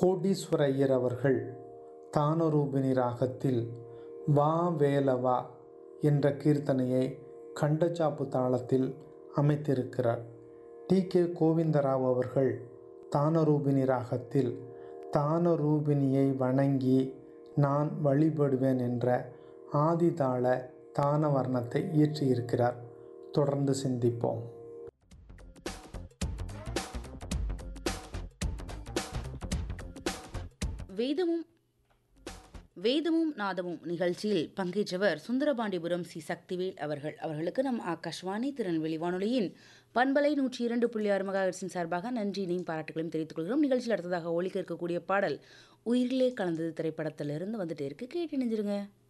கோடீஸ்வர ஐயர் அவர்கள் தானரூபிணி ராகத்தில் வா வேலவா என்ற கீர்த்தனையை கண்டச்சாப்பு தாளத்தில் அமைத்திருக்கிறார் டி கே கோவிந்தராவ் அவர்கள் தானரூபிணி ராகத்தில் தானரூபிணியை வணங்கி நான் வழிபடுவேன் என்ற ஆதிதாள தான வர்ணத்தை இயற்றியிருக்கிறார் தொடர்ந்து சிந்திப்போம் வேதமும் வேதமும் நாதமும் நிகழ்ச்சியில் பங்கேற்றவர் சுந்தரபாண்டிபுரம் சி சக்திவேல் அவர்கள் அவர்களுக்கு நம் ஆகாஷ்வாணி திருநெல்வேலி வானொலியின் பண்பலை நூற்றி இரண்டு புள்ளி ஆறு மகாஹெர்ட்ஸின் சார்பாக நன்றியினையும் பாராட்டுகளையும் தெரிவித்துக் கொள்கிறோம் நிகழ்ச்சியில் அடுத்ததாக ஒழிக்க இருக்கக்கூடிய பாடல் உயிரிலே கலந்தது திரைப்படத்திலிருந்து வந்துட்டே இருக்கு கேட்டு இணைஞ்சிருங்க